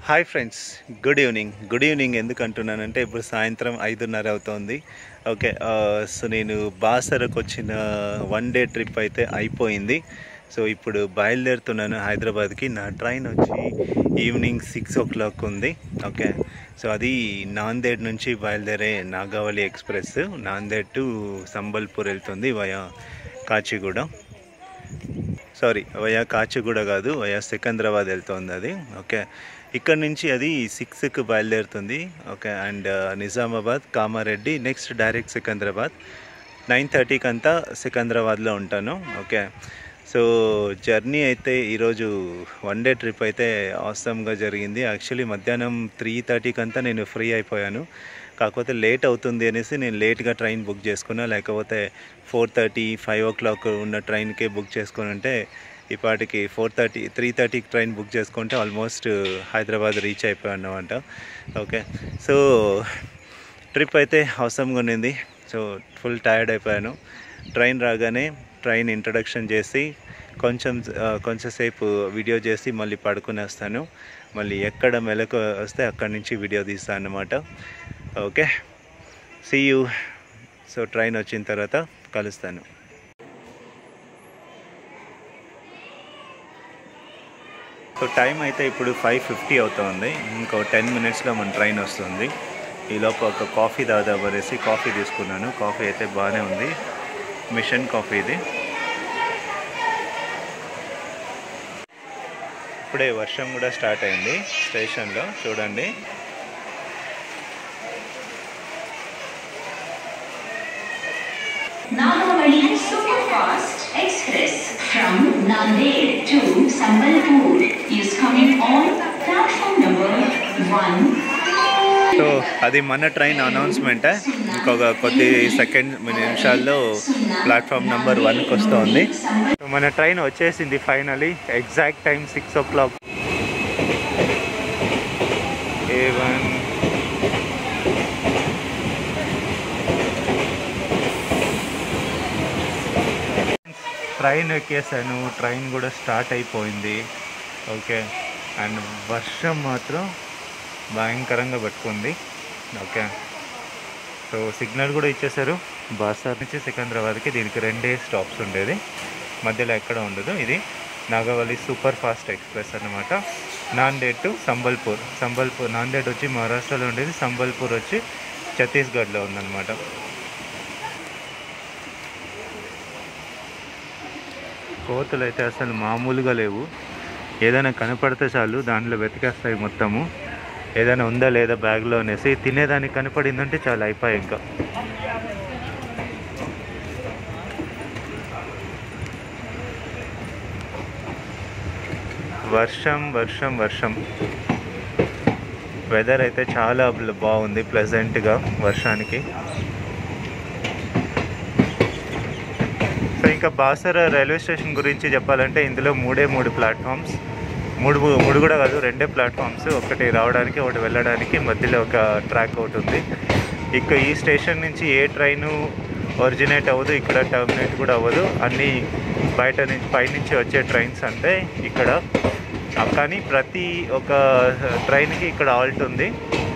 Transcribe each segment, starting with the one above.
Hi friends good evening good evening ఎందుకు అంటున్నానంటే ఇప్పుడు సాయంత్రం ఐదున్నర అవుతోంది ఓకే ఆ, సో నేను బాసరకు వచ్చిన వన్ డే ట్రిప్ అయితే అయిపోయింది సో ఇప్పుడు బయలుదేరుతున్నాను హైదరాబాద్కి నా ట్రైన్ వచ్చి ఈవినింగ్ సిక్స్ ఓ క్లాక్ ఉంది ఓకే సో అది నాందేడ్ నుంచి బయలుదేరే నాగావళి ఎక్స్ప్రెస్ నాందేడ్ టు సంబల్పూర్ వెళ్తుంది via Kacheguda sorry via Kacheguda కాదు వయా సికింద్రాబాద్ వెళ్తుంది అది ఓకే ఇక్కడ నుంచి అది సిక్స్కి బయలుదేరుతుంది okay and Nizamabad Kamareddy next direct Secunderabad nine థర్టీకి అంతా సికింద్రాబాద్లో ఉంటాను ఓకే సో జర్నీ అయితే ఈరోజు వన్ డే ట్రిప్ అయితే అవసరంగా జరిగింది యాక్చువల్లీ మధ్యాహ్నం త్రీ థర్టీకి అంతా నేను ఫ్రీ అయిపోయాను కాకపోతే లేట్ అవుతుంది అనేసి నేను లేట్గా ట్రైన్ బుక్ చేసుకున్నా లేకపోతే four thirty five o'clock ఉన్న ట్రైన్కే బుక్ చేసుకుని ఉంటే ఇప్పటికి ఫోర్ థర్టీ త్రీ థర్టీకి ట్రైన్ బుక్ చేసుకుంటే ఆల్మోస్ట్ హైదరాబాద్ రీచ్ అయిపోయాను అనమాట ఓకే సో ట్రిప్ అయితే అవసరంగా ఉండింది సో ఫుల్ టైర్డ్ అయిపోయాను ట్రైన్ రాగానే ట్రైన్ ఇంట్రడక్షన్ చేసి కొంచెం ఆ, కొంచెంసేపు వీడియో చేసి మళ్ళీ పడుకునేస్తాను మళ్ళీ ఎక్కడ మెలకు వస్తే అక్కడి నుంచి వీడియో తీస్తాను అనమాట okay see you so train వచ్చిన తర్వాత కలుస్తాను సో టైం అయితే ఇప్పుడు ఫైవ్ ఫిఫ్టీ అవుతుంది ఇంకో టెన్ మినిట్స్లో మన ట్రైన్ వస్తుంది ఈలోపు ఒక కాఫీ దాదాపు అనేసి కాఫీ తీసుకున్నాను కాఫీ అయితే బాగానే ఉంది మిషన్ కాఫీ ఇది ఇప్పుడే వర్షం కూడా స్టార్ట్ అయింది స్టేషన్లో చూడండి Nagavali Superfast Express from Nanded to Sambalpur is coming on platform number 1. So అది మన ట్రైన్ అనౌన్స్మెంటే ఇంకొక కొద్ది సెకండ్ నిమిషాల్లో ప్లాట్ఫామ్ నెంబర్ వన్కి వస్తుంది సో మన ట్రైన్ వచ్చేసింది finally exact time six o'clock A one train ఎక్కేసాను ట్రైన్ కూడా స్టార్ట్ అయిపోయింది ఓకే అండ్ వర్షం మాత్రం భయంకరంగా పట్టుకుంది ఓకే సో సిగ్నల్ కూడా ఇచ్చేసారు బాసార్ నుంచి సికింద్రాబాద్కి దీనికి రెండే స్టాప్స్ ఉండేది మధ్యలో ఎక్కడ ఉండదు ఇది నాగవల్లి సూపర్ ఫాస్ట్ ఎక్స్ప్రెస్ అన్నమాట నాందేడ్ టు సంబల్పూర్ సంబల్పూర్ నాందేడ్ వచ్చి మహారాష్ట్రలో ఉండేది సంబల్పూర్ వచ్చి ఛత్తీస్గఢ్లో ఉందన్నమాట కోతులు అయితే అసలు మామూలుగా లేవు ఏదైనా కనపడితే చాలు దాంట్లో వెతికేస్తాయి మొత్తము ఏదైనా ఉందా లేదా బ్యాగ్లో అనేసి తినేదానికి కనపడిందంటే చాలా అయిపోయాయి ఇంకా వర్షం వర్షం వర్షం వెదర్ అయితే చాలా బ్ల- బాగుంది ప్లెజెంట్గా వర్షానికి సో ఇంకా బాసర రైల్వే స్టేషన్ గురించి చెప్పాలంటే ఇందులో మూడే మూడు ప్లాట్ఫామ్స్ మూడు మూడు కూడా కాదు రెండే ప్లాట్ఫామ్స్ ఒకటి రావడానికి ఒకటి వెళ్ళడానికి మధ్యలో ఒక ట్రాక్ ఒకటి ఉంది ఇక ఈ స్టేషన్ నుంచి ఏ ట్రైను ఒరిజినేట్ అవ్వదు ఇక్కడ టర్మినేట్ కూడా అవ్వదు అన్నీ బయట నుంచి పైనుంచి వచ్చే ట్రైన్స్ అంటే ఇక్కడ ఆ, కానీ ప్రతి ఒక ట్రైన్కి ఇక్కడ ఆల్ట్ ఉంది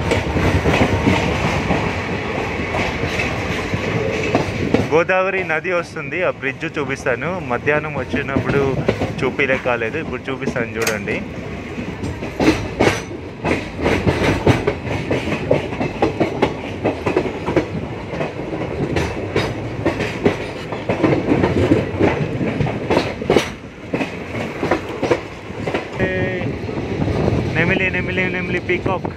గోదావరి నది వస్తుంది ఆ బ్రిడ్జ్ చూపిస్తాను మధ్యాహ్నం వచ్చినప్పుడు చూపిలే కాలేదు ఇప్పుడు చూపిస్తాను చూడండి ఏయ్, నెమిలి నెమిలి నెమిలి పీకాక్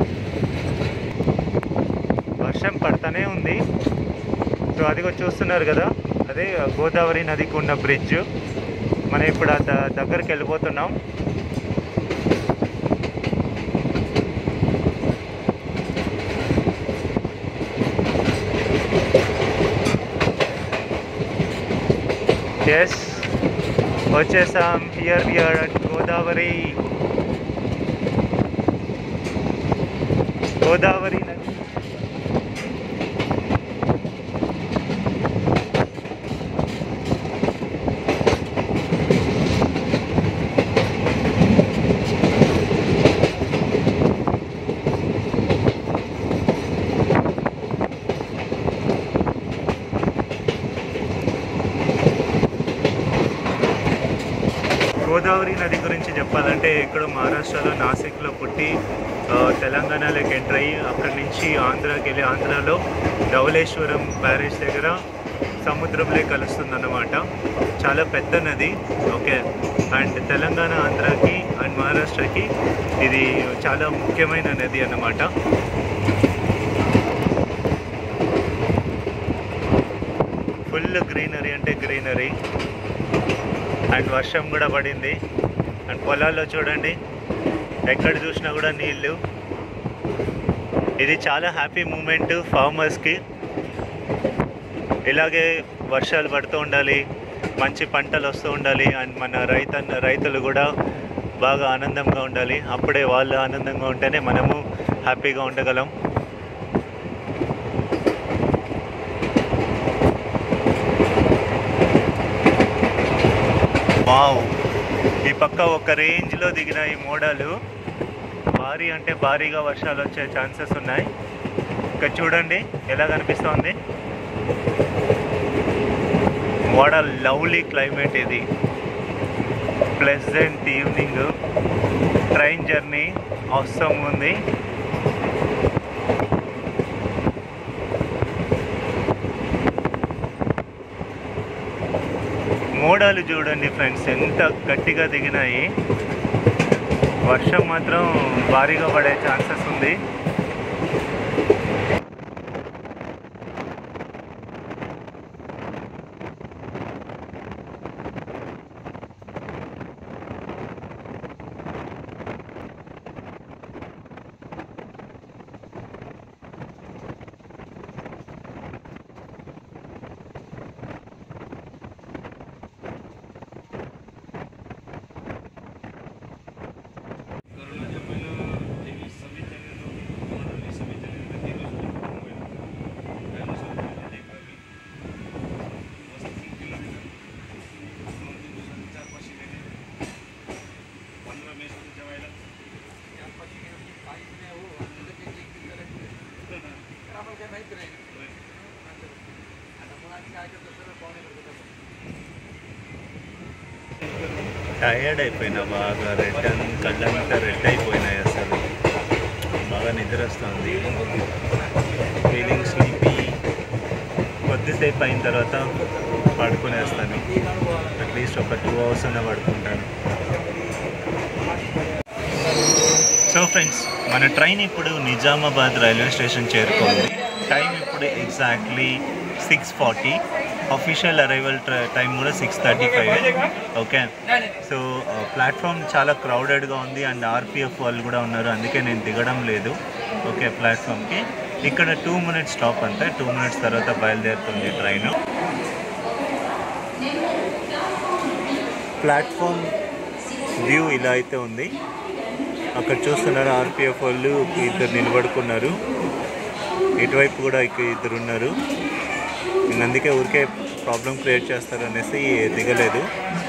వర్షం పడతానే ఉంది సో అది కూడా చూస్తున్నారు కదా అదే గోదావరి నదికి ఉన్న బ్రిడ్జ్ మనం ఇప్పుడు ఆ ద- దగ్గరికి వెళ్ళిపోతున్నాం ఎస్ వచ్చేసాం here here at Godavari Godavari నది గోదావరి నది గురించి చెప్పాలంటే ఇక్కడ మహారాష్ట్రలో నాసిక్లో పుట్టి ఆ, తెలంగాణలోకి ఎంటర్ అయ్యి అక్కడి నుంచి ఆంధ్రాకి వెళ్ళి ఆంధ్రాలో ధవళేశ్వరం బ్యారేజ్ దగ్గర సముద్రంలో కలుస్తుందన్నమాట చాలా పెద్ద నది ఓకే అండ్ తెలంగాణ ఆంధ్రాకి అండ్ మహారాష్ట్రకి ఇది చాలా ముఖ్యమైన నది అన్నమాట ఫుల్ గ్రీనరీ అంటే గ్రీనరీ అండ్ వర్షం కూడా పడింది అండ్ పొలాల్లో చూడండి ఎక్కడ చూసినా కూడా నీళ్ళు ఇది చాలా హ్యాపీ మూమెంట్ ఫార్మర్స్కి ఇలాగే వర్షాలు పడుతూ ఉండాలి మంచి పంటలు వస్తూ ఉండాలి అండ్ మన రైత రైతులు కూడా బాగా ఆనందంగా ఉండాలి అప్పుడే వాళ్ళు ఆనందంగా ఉంటేనే మనము హ్యాపీగా ఉండగలం వావ్ ఈ పక్క ఒక రేంజ్లో దిగిన ఈ మోడలు భారీ అంటే భారీగా వర్షాలు వచ్చే ఛాన్సెస్ ఉన్నాయి ఇక్కడ చూడండి ఎలా కనిపిస్తోంది వాట్ ఆ లవ్లీ క్లైమేట్ ఇది ప్లెజెంట్ ఈవినింగ్ ట్రైన్ జర్నీ అవసరం ఉంది మోడాలు చూడండి ఫ్రెండ్స్ ఎంత గట్టిగా దిగినాయి వర్షం మాత్రం భారీగా పడే ఛాన్సెస్ ఉంది టయర్డ్ అయిపోయినా బాగా రెడ్ కళ్ళంతా రెడ్ అయిపోయినాయి అసలు బాగా నిద్ర వస్తుంది ఫీలింగ్ స్లీపీ కొద్దిసేపు అయిన తర్వాత పడుకునేస్తాను అట్లీస్ట్ ఒక టూ అవర్స్ అన్న పడుకుంటాను సో ఫ్రెండ్స్ మన ట్రైన్ ఇప్పుడు నిజామాబాద్ రైల్వే స్టేషన్ చేరుకుంది టైం ఇప్పుడు exactly six forty official arrival time కూడా six thirty five okay so platform చాలా క్రౌడెడ్గా ఉంది అండ్ ఆర్పిఎఫ్ వాళ్ళు కూడా ఉన్నారు అందుకే నేను దిగడం లేదు ఓకే ప్లాట్ఫామ్కి ఇక్కడ టూ మినిట్స్ స్టాప్ అంతే టూ మినిట్స్ తర్వాత బయలుదేరుతుంది ట్రైన్ ప్లాట్ఫామ్ వ్యూ ఇలా అయితే ఉంది అక్కడ చూస్తున్నారు ఆర్పిఎఫ్ వాళ్ళు ఇద్దరు నిలబడుకున్నారు ఇటువైపు కూడా ఇక ఇద్దరు ఉన్నారు ఇంక అందుకే ఊరికే ప్రాబ్లం క్రియేట్ చేస్తారు అనేసి దిగలేదు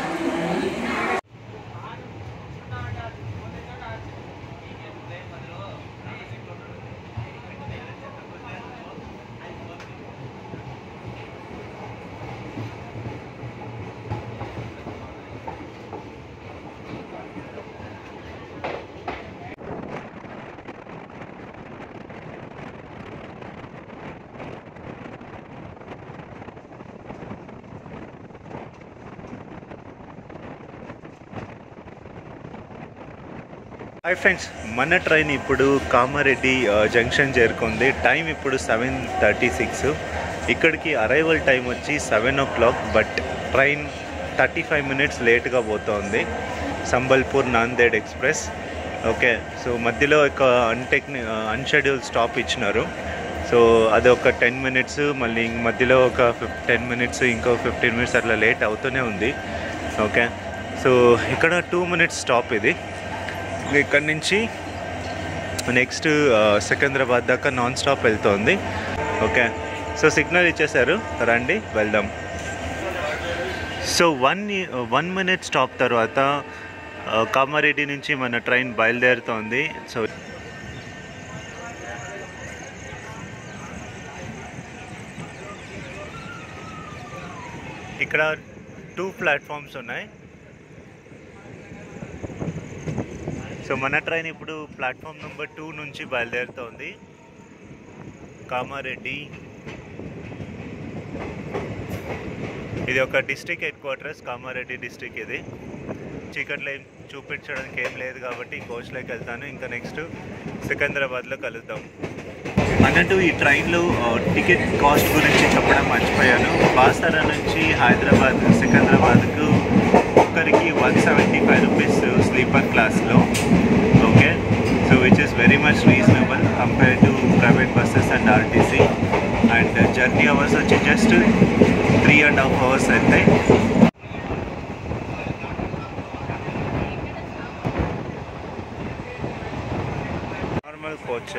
హాయ్ ఫ్రెండ్స్ మన ట్రైన్ ఇప్పుడు కామారెడ్డి ఆ, జంక్షన్ చేరుకుంది టైం ఇప్పుడు సెవెన్ థర్టీ సిక్స్ ఇక్కడికి అరైవల్ టైం వచ్చి seven o'clock but train thirty five minutes లేట్గా పోతుంది Sambalpur Nanded express okay so మధ్యలో ఒక అన్టెక్ని అన్షెడ్యూల్ స్టాప్ ఇచ్చినారు సో అది ఒక టెన్ మినిట్స్ మళ్ళీ ఇంక మధ్యలో ఒక ఫిఫ్ టెన్ మినిట్స్ ఇంకో ఫిఫ్టీన్ మినిట్స్ అట్లా లేట్ అవుతూనే ఉంది ఓకే సో ఇక్కడ టూ మినిట్స్ స్టాప్ ఇది ఇక్కడ నుంచి నెక్స్ట్ సికింద్రాబాద్ దాకా నాన్ స్టాప్ వెళ్తోంది ఓకే సో సిగ్నల్ ఇచ్చేసారు రండి వెళ్దాం so one one minute stop తర్వాత ఆ, కామారెడ్డి నుంచి మన ట్రైన్ బయలుదేరుతోంది సో ఇక్కడ టూ ప్లాట్ఫామ్స్ ఉన్నాయి సో మన ట్రైన్ ఇప్పుడు ప్లాట్ఫామ్ నెంబర్ టూ నుంచి బయలుదేరుతోంది కామారెడ్డి ఇది ఒక district headquarters Kamareddy district ఇది చీకట్లో ఏం చూపించడానికి ఏం లేదు కాబట్టి కోచ్లోకి వెళ్తాను ఇంకా నెక్స్ట్ సికింద్రాబాద్లో కలుద్దాం అన్నట్టు ఈ ట్రైన్లో టికెట్ కాస్ట్ గురించి చెప్పడం మర్చిపోయాను బాస్తారా నుంచి హైదరాబాద్ సికింద్రాబాద్కు ఒక్కరికి one seventy five rupees sleeper క్లాస్లో okay so which is very much reasonable compare to private buses and RTC and journey hours వచ్చి just three and half hours అయితే నార్మల్ కోచ్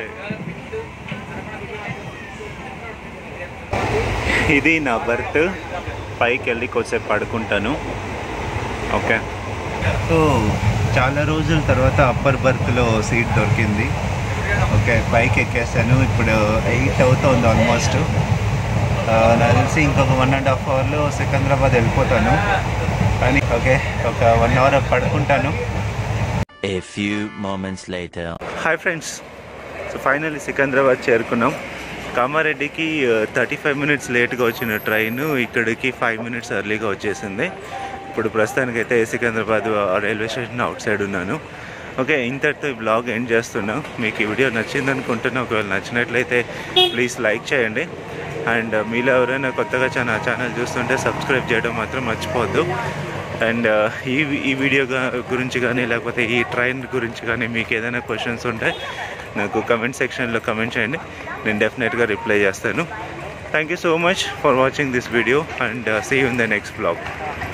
ఇది నా బర్త్ పైకి వెళ్ళి కొద్దిసేపు పడుకుంటాను ఓకే సో చాలా రోజుల తర్వాత అప్పర్ బర్త్లో సీట్ దొరికింది ఓకే పైకి ఎక్కేసాను ఇప్పుడు ఎయిట్ అవుతుంది ఆల్మోస్ట్ నాకు తెలిసి ఇంకొక వన్ అండ్ హాఫ్ అవర్లో సికింద్రాబాద్ వెళ్ళిపోతాను కానీ ఓకే ఒక వన్ అవర్ పడుకుంటాను A few moments later. Hi friends so finally Secunderabad చేరుకున్నాం కామారెడ్డికి థర్టీ ఫైవ్ మినిట్స్ లేట్గా వచ్చిన ట్రైన్ ఇక్కడికి ఫైవ్ మినిట్స్ ఎర్లీగా వచ్చేసింది ఇప్పుడు ప్రస్తుతానికైతే Secunderabad railway station outside ఉన్నాను ఓకే ఇంతటితో ఈ బ్లాగ్ ఎండ్ చేస్తున్నాం మీకు ఈ వీడియో నచ్చింది అనుకుంటున్నా ఒకవేళ నచ్చినట్లయితే ప్లీజ్ లైక్ చేయండి అండ్ మీలో ఎవరైనా కొత్తగా నా ఛానల్ చూస్తుంటే సబ్స్క్రైబ్ చేయడం మాత్రం మర్చిపోవద్దు అండ్ ఈ ఈ వీడియో గా- గురించి కానీ లేకపోతే ఈ ట్రైన్ గురించి కానీ మీకు ఏదైనా క్వశ్చన్స్ ఉంటే నాకు కమెంట్ సెక్షన్లో కమెంట్ చేయండి నేను డెఫినెట్గా రిప్లై చేస్తాను thank you so much for watching this video and see you in the next blog